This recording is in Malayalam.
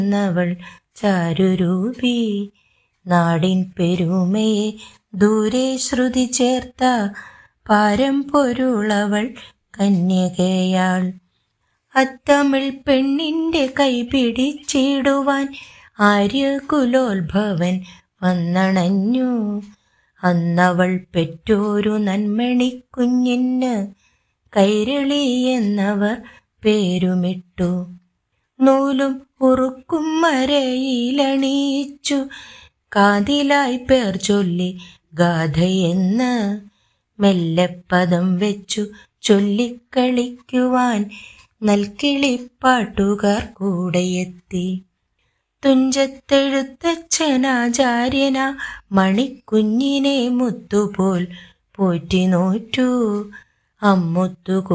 എന്നവൾ ചാരുരൂപി നാടിൻ പെരുമയെ ദൂരെ ശ്രുതി ചേർത്ത പാരം പൊരുളവൾ കന്യകയാൾ അത്തമിഴ് പെണ്ണിന്റെ കൈ പിടിച്ചിടുവാൻ ആര്യകുലോത്ഭവൻ വന്നണഞ്ഞു അന്നവൾ പെറ്റോരു നന്മണിക്കുഞ്ഞിന് കൈരളി എന്നവർ പേരുമിട്ടു നൂലും ഉറുക്കും മരയിലണിയിച്ചു കാതിലായി പേർ ചൊല്ലി ഗാഥയെന്ന് മെല്ലെപ്പദം വെച്ചു ചൊല്ലിക്കളിക്കുവാൻ നൽകിളിപ്പാട്ടുകാർ കൂടെയെത്തി തുഞ്ചത്തെഴുത്തച്ഛനാചാര്യന മണിക്കുഞ്ഞിനെ മുത്തുപോൽ പോറ്റി നോറ്റു അമ്മുത്തു